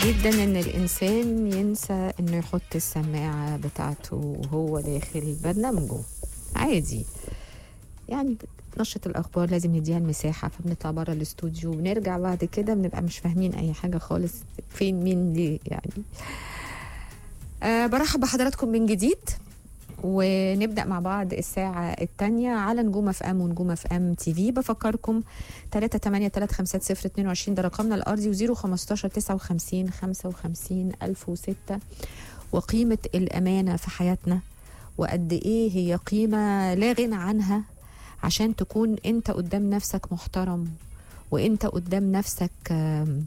جدا ان الانسان ينسى انه يحط السماعه بتاعته وهو داخل برنامجه عادي يعني نشرة الأخبار لازم نديها المساحة فبنطلع بره الاستوديو ونرجع بعد كده بنبقى مش فاهمين أي حاجة خالص فين مين ليه يعني أه برحب بحضراتكم من جديد ونبدا مع بعض الساعه الثانيه على نجوم اف ام ونجوم اف ام تي في بفكركم 3 8 3 5 0 22 ده رقمنا الارضي و0 15 59 55 1006 وقيمه الامانه في حياتنا وقد ايه هي قيمه لا غنى عنها عشان تكون انت قدام نفسك محترم وانت قدام نفسك آم،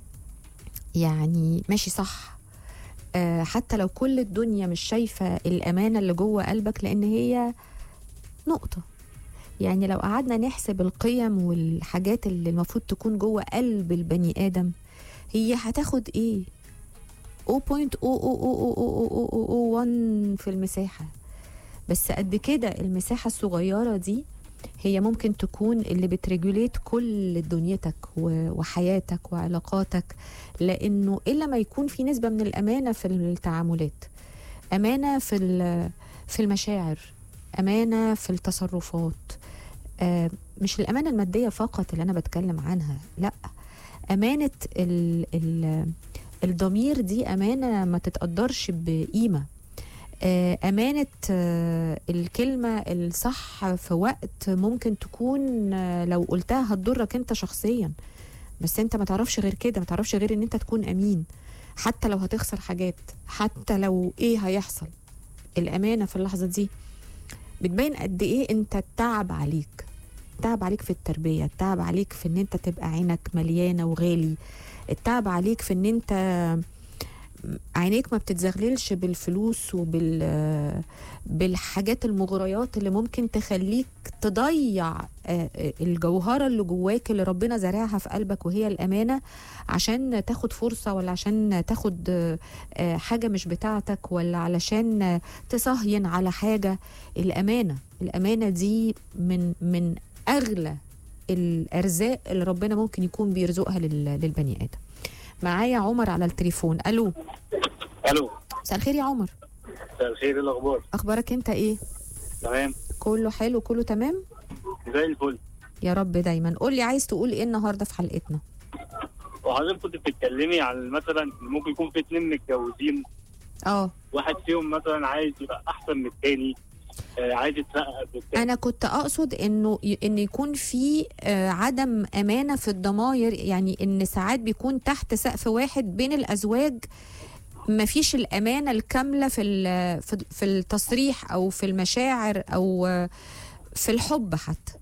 يعني ماشي صح آه، حتى لو كل الدنيا مش شايفة الأمانة اللي جوه قلبك لأن هي نقطة يعني لو قعدنا نحسب القيم والحاجات اللي المفروض تكون جوه قلب البني آدم هي هتاخد إيه 0.0000001 في المساحة بس قد كده المساحة الصغيرة دي هي ممكن تكون اللي بتريجوليت كل دنيتك و- وحياتك وعلاقاتك لانه الا ما يكون في نسبه من الامانه في التعاملات امانه في ال- في المشاعر امانه في التصرفات آه، مش الامانه الماديه فقط اللي انا بتكلم عنها لا امانه ال ال الضمير دي امانه ما تتقدرش بقيمه آه، أمانة آه، الكلمة الصح في وقت ممكن تكون آه، لو قلتها هتضرك أنت شخصيا بس أنت ما تعرفش غير كده ما تعرفش غير أن أنت تكون أمين حتى لو هتخسر حاجات حتى لو إيه هيحصل الأمانة في اللحظة دي بتبين قد إيه أنت التعب عليك التعب عليك في التربية التعب عليك في أن أنت تبقى عينك مليانة وغالي التعب عليك في أن أنت عينيك ما بتتزغللش بالفلوس وبال بالحاجات المغريات اللي ممكن تخليك تضيع آه، آه، الجوهرة اللي جواك اللي ربنا زرعها في قلبك وهي الأمانة عشان تاخد فرصة ولا عشان تاخد آه، آه، حاجة مش بتاعتك ولا علشان آه، تصهين على حاجة الأمانة الأمانة دي من من أغلى الأرزاق اللي ربنا ممكن يكون بيرزقها لل- للبني آدم معايا عمر على التليفون الو الو مساء الخير يا عمر مساء الخير إيه الاخبار اخبارك انت ايه تمام كله حلو كله تمام زي الفل يا رب دايما قول لي عايز تقول ايه النهارده في حلقتنا وحضرتك كنت بتتكلمي عن مثلا ممكن يكون في اتنين متجوزين اه واحد فيهم مثلا عايز يبقى احسن من التاني آه عايز يترقى بالتاني انا كنت اقصد انه ي- ان يكون في آه، عدم امانه في الضماير يعني ان ساعات بيكون تحت سقف واحد بين الازواج مفيش الامانه الكامله في ال- في في التصريح او في المشاعر او آه، في الحب حتى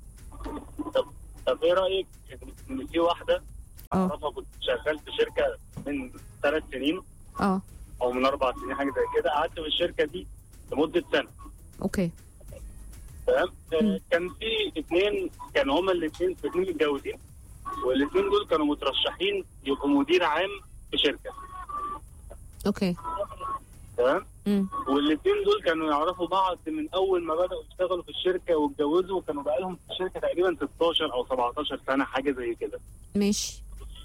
طب ايه رايك إن- ان في واحده اه اعرفها كنت شغال في شركه من ثلاث سنين اه او من اربع سنين حاجه زي كده قعدت في الشركه دي لمده سنه اوكي تمام مم. آه كان في اثنين كانوا هما الاثنين اثنين متجوزين والاثنين دول كانوا مترشحين يبقوا مدير عام في شركه اوكي تمام امم والاثنين دول كانوا يعرفوا بعض من اول ما بداوا يشتغلوا في الشركه واتجوزوا وكانوا بقالهم في الشركه تقريبا 16 او 17 سنه حاجه زي كده ماشي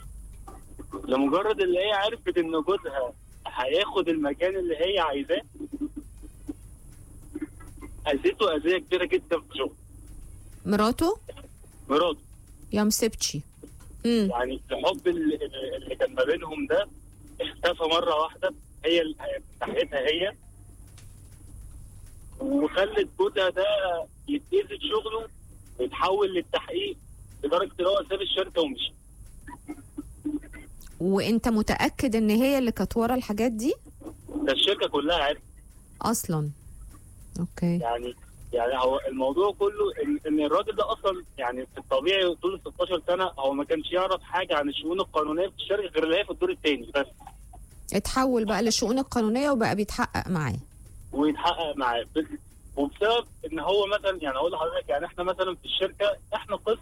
لمجرد اللي هي عرفت ان جوزها هياخد المكان اللي هي عايزاه اذيته اذيه كبيره جدا في شغله مراته مراته يا مسبتشي امم يعني الحب اللي, اللي كان ما بينهم ده اختفى مره واحده هي ال- ناحيتها هي وخلت جوزها ده يتأذي في شغله ويتحول للتحقيق لدرجه ان هو ساب الشركه ومشي وانت متاكد ان هي اللي كانت ورا الحاجات دي ده الشركه كلها عرفت اصلا اوكي يعني يعني هو الموضوع كله ان, إن الراجل ده اصلا يعني في الطبيعي طول ال 16 سنه هو ما كانش يعرف حاجه عن الشؤون القانونيه في الشركه غير اللي هي في الدور الثاني بس اتحول بقى للشؤون القانونيه وبقى بيتحقق معاه ويتحقق معاه بس وبسبب ان هو مثلا يعني اقول لحضرتك يعني احنا مثلا في الشركه احنا قسم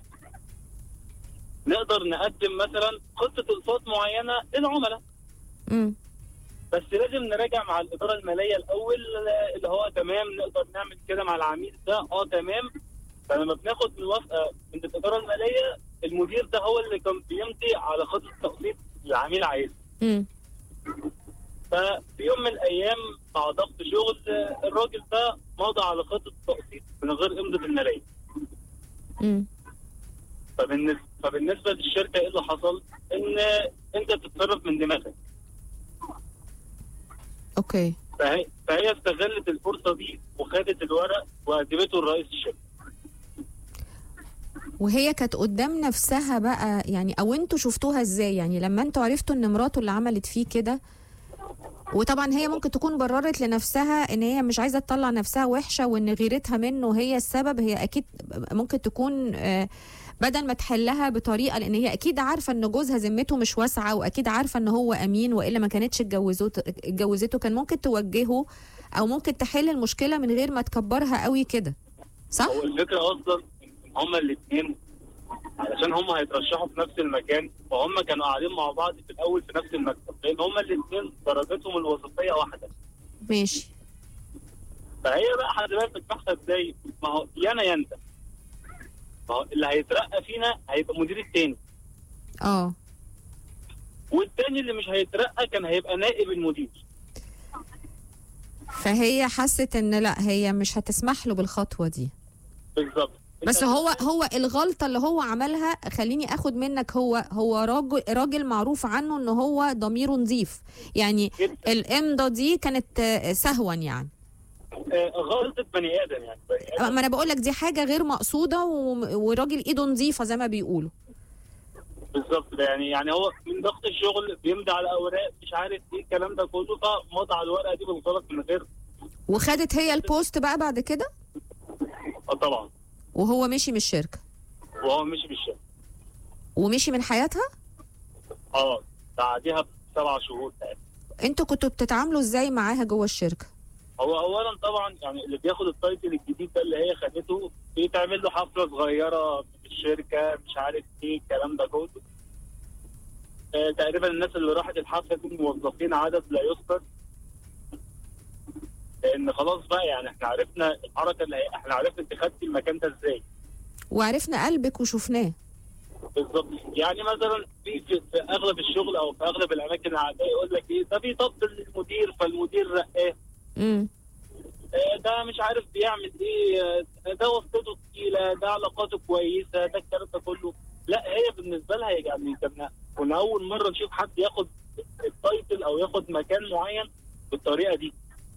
نقدر نقدم مثلا خطه اقساط معينه للعملاء امم بس لازم نراجع مع الاداره الماليه الاول اللي هو تمام نقدر نعمل كده مع العميل ده اه تمام فلما بناخد موافقه من الاداره الماليه المدير ده هو اللي كان بيمضي على خطه تقسيط العميل عايزها امم ففي يوم من الايام مع ضغط شغل آه، الراجل ده مضى على خطه تقسيط من غير امضه الملايين امم فبالنسبه فبالنسبه للشركه ايه اللي حصل؟ ان انت بتتصرف من دماغك اوكي فهي, فهي استغلت الفرصه دي وخدت الورق وقدمته لرئيس الشركه وهي كانت قدام نفسها بقى يعني او انتوا شفتوها ازاي يعني لما انتوا عرفتوا ان مراته اللي عملت فيه كده وطبعا هي ممكن تكون بررت لنفسها ان هي مش عايزه تطلع نفسها وحشه وان غيرتها منه هي السبب هي اكيد ممكن تكون آه، بدل ما تحلها بطريقه لان هي اكيد عارفه ان جوزها ذمته مش واسعه واكيد عارفه ان هو امين والا ما كانتش اتجوزته اتجوزته كان ممكن توجهه او ممكن تحل المشكله من غير ما تكبرها قوي كده صح هو الفكره اصلا إن هما الاثنين علشان هما هيترشحوا في نفس المكان فهم كانوا قاعدين مع بعض في الاول في نفس المكتب لان هما الاثنين درجتهم الوظيفيه واحده ماشي فهي بقى حضرتك بتحسب ازاي؟ ما هو يا انا يا انت ما هو اللي هيترقى فينا هيبقى مدير التاني اه والتاني اللي مش هيترقى كان هيبقى نائب المدير فهي حست ان لا هي مش هتسمح له بالخطوه دي بالظبط بس هو هو الغلطه اللي هو عملها خليني اخد منك هو هو راجل راجل معروف عنه ان هو ضميره نظيف يعني جدا الامضه دي كانت آه، سهوا يعني آه، غلطه بني ادم يعني بني آدم ما انا بقول لك دي حاجه غير مقصوده و- وراجل ايده نظيفه زي ما بيقولوا بالظبط ده يعني يعني هو من ضغط الشغل بيمضي على اوراق مش عارف ايه الكلام ده كله فمضى على الورقه دي بالغلط من غير وخدت هي البوست بقى بعد كده اه طبعا وهو مشي من الشركه وهو مشي بالشغل ومشي من حياتها اه بعدها بسبع شهور تقريبا انتوا كنتوا بتتعاملوا ازاي معاها جوه الشركه هو اولا طبعا يعني اللي بياخد التايتل الجديد ده اللي هي خدته بيتعمل له حفله صغيره في الشركه مش عارف ايه الكلام ده كله آه تقريبا الناس اللي راحت الحفله دي موظفين عدد لا يذكر لان خلاص بقى يعني احنا عرفنا الحركه اللي هي احنا عرفنا انت خدتي المكان ده ازاي وعرفنا قلبك وشفناه بالظبط يعني مثلا في, في, في اغلب الشغل او في اغلب الاماكن العاديه يقول لك ايه ده بيطبل للمدير فالمدير رقاه امم آه، ده مش عارف بيعمل ايه آه، ده واسطته تقيله ده علاقاته كويسه ده الكلام ده كله لا هي بالنسبه لها يعني كنا كنا اول مره نشوف حد ياخد التايتل او ياخد مكان معين بالطريقه دي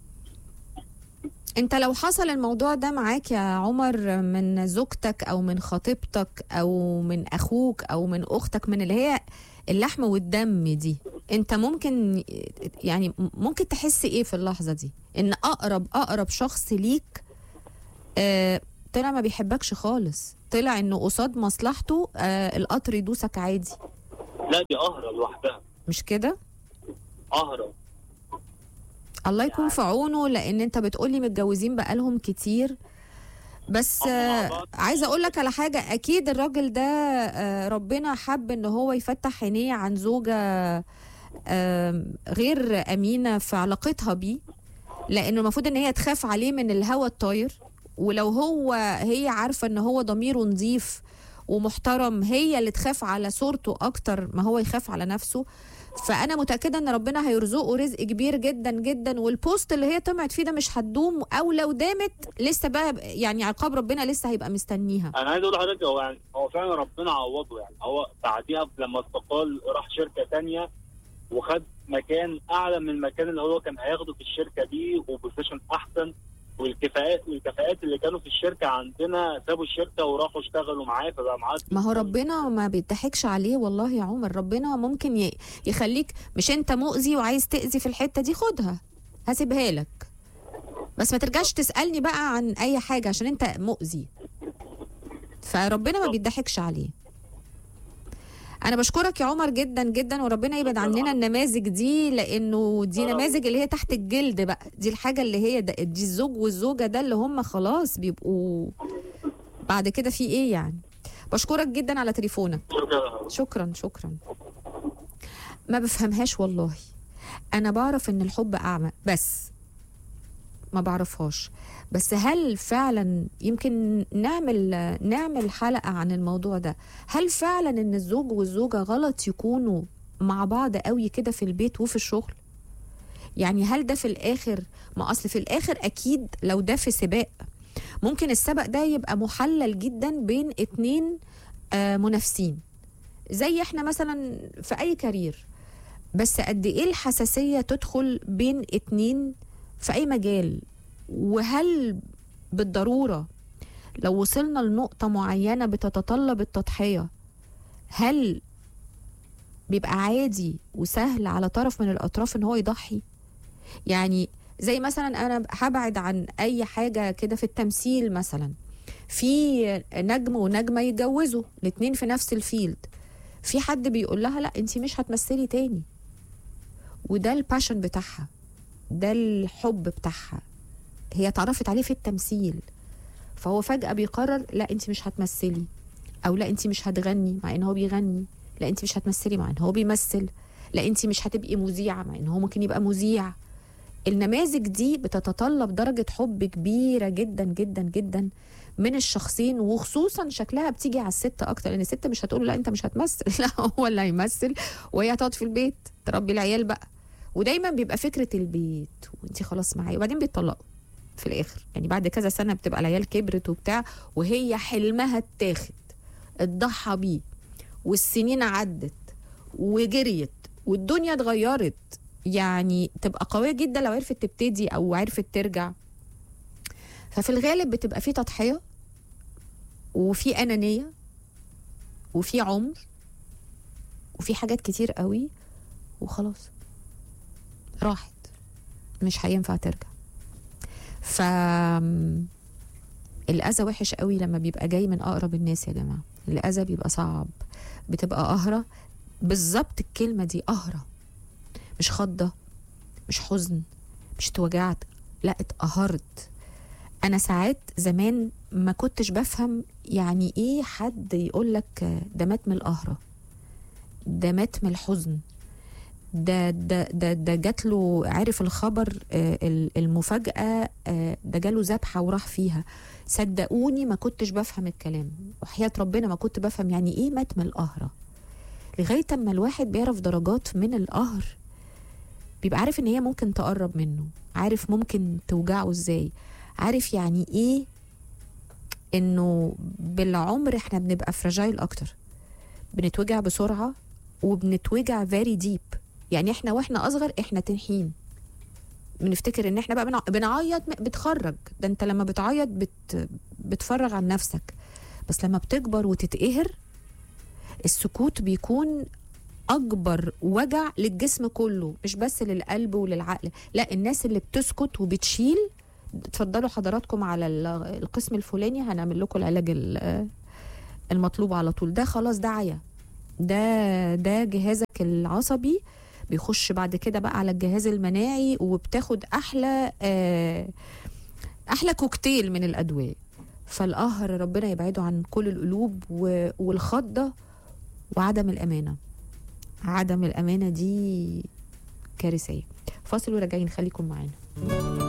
انت لو حصل الموضوع ده معاك يا عمر من زوجتك او من خطيبتك او من اخوك او من اختك من اللي هي اللحم والدم دي انت ممكن يعني ممكن تحس ايه في اللحظه دي ان اقرب اقرب شخص ليك آه طلع ما بيحبكش خالص طلع انه قصاد مصلحته آه القطر يدوسك عادي لا دي قهره لوحدها مش كده قهره الله يكون في عونه لان انت بتقولي متجوزين بقالهم كتير بس هم مع آه، بعض. عايزه اقول لك على حاجه اكيد الراجل ده آه، ربنا حب ان هو يفتح عينيه عن زوجه آه، غير امينه في علاقتها بيه لانه المفروض ان هي تخاف عليه من الهوى الطاير ولو هو هي عارفه ان هو ضميره نظيف ومحترم هي اللي تخاف على صورته اكتر ما هو يخاف على نفسه فانا متاكده ان ربنا هيرزقه رزق كبير جدا جدا والبوست اللي هي طمعت فيه ده مش هتدوم او لو دامت لسه بقى يعني عقاب ربنا لسه هيبقى مستنيها انا عايز اقول لحضرتك هو يعني هو فعلا ربنا عوضه يعني هو بعديها لما استقال راح شركه تانية وخد مكان اعلى من المكان اللي هو كان هياخده في الشركه دي وبوزيشن احسن والكفاءات والكفاءات اللي كانوا في الشركه عندنا سابوا الشركه وراحوا اشتغلوا معاه فبقى معاه ما هو ربنا ما بيضحكش عليه والله يا عمر ربنا ممكن ي- يخليك مش انت مؤذي وعايز تأذي في الحتة دي خدها هسيبها لك بس ما ترجعش تسألني بقى عن اي حاجة عشان انت مؤذي فربنا ما بيضحكش عليه انا بشكرك يا عمر جدا جدا وربنا يبعد عننا النماذج دي لانه دي يا رب. نماذج اللي هي تحت الجلد بقى دي الحاجة اللي هي ده دي الزوج والزوجة ده اللي هم خلاص بيبقوا بعد كده في ايه يعني بشكرك جدا على تليفونك شركه شكرا شكرا ما بفهمهاش والله انا بعرف ان الحب اعمى بس ما بعرفهاش بس هل فعلا يمكن نعمل نعمل حلقة عن الموضوع ده هل فعلا ان الزوج والزوجة غلط يكونوا مع بعض قوي كده في البيت وفي الشغل يعني هل ده في الاخر ما اصل في الاخر اكيد لو ده في سباق ممكن السبق ده يبقى محلل جدا بين اتنين آه منافسين زي احنا مثلا في اي كارير بس قد ايه الحساسيه تدخل بين اتنين في اي مجال وهل بالضروره لو وصلنا لنقطه معينه بتتطلب التضحيه هل بيبقى عادي وسهل على طرف من الاطراف ان هو يضحي يعني زي مثلا انا هبعد عن اي حاجه كده في التمثيل مثلا في نجم ونجمه يتجوزوا الاتنين في نفس الفيلد في حد بيقول لها لا انت مش هتمثلي تاني وده الباشن بتاعها ده الحب بتاعها هي اتعرفت عليه في التمثيل فهو فجأة بيقرر لا انت مش هتمثلي او لا انت مش هتغني مع ان هو بيغني لا انت مش هتمثلي مع ان هو بيمثل لا انت مش هتبقي مذيعة مع ان هو ممكن يبقى مذيع النماذج دي بتتطلب درجة حب كبيرة جدا جدا جدا من الشخصين وخصوصا شكلها بتيجي على الست اكتر لان الست مش هتقول لا انت مش هتمثل لا هو اللي هيمثل وهي هتقعد في البيت تربي العيال بقى ودايما بيبقى فكره البيت وانت خلاص معايا وبعدين بيتطلقوا في الاخر يعني بعد كذا سنه بتبقى العيال كبرت وبتاع وهي حلمها اتاخد اتضحى بيه والسنين عدت وجريت والدنيا اتغيرت يعني تبقى قويه جدا لو عرفت تبتدي او عرفت ترجع ففي الغالب بتبقى في تضحيه وفي انانيه وفي عمر وفي حاجات كتير قوي وخلاص راحت مش هينفع ترجع ف الأذى وحش قوي لما بيبقى جاي من أقرب الناس يا جماعة الأذى بيبقى صعب بتبقى قهرة بالظبط الكلمة دي قهرة مش خضة مش حزن مش اتوجعت لا اتقهرت انا ساعات زمان ما كنتش بفهم يعني ايه حد يقول لك ده مات من القهره ده مات من الحزن ده ده ده ده جات له عرف الخبر آه، ال- المفاجاه آه، ده جاله ذبحه وراح فيها صدقوني ما كنتش بفهم الكلام وحياه ربنا ما كنت بفهم يعني ايه مات من القهره لغايه اما الواحد بيعرف درجات من القهر بيبقى عارف ان هي ممكن تقرب منه عارف ممكن توجعه ازاي عارف يعني ايه انه بالعمر احنا بنبقى فراجايل اكتر بنتوجع بسرعه وبنتوجع فيري ديب يعني احنا واحنا اصغر احنا تنحين بنفتكر ان احنا بقى بنع- بنعيط م- بتخرج ده انت لما بتعيط بت بتفرغ عن نفسك بس لما بتكبر وتتقهر السكوت بيكون اكبر وجع للجسم كله مش بس للقلب وللعقل لا الناس اللي بتسكت وبتشيل اتفضلوا حضراتكم على ال- القسم الفلاني هنعمل لكم العلاج ال- المطلوب على طول ده خلاص ده عيا ده ده جهازك العصبي بيخش بعد كده بقى على الجهاز المناعي وبتاخد احلى آه، احلى كوكتيل من الادويه فالقهر ربنا يبعده عن كل القلوب و- والخضه وعدم الامانه عدم الامانه دي كارثيه فاصل وراجعين خليكم معانا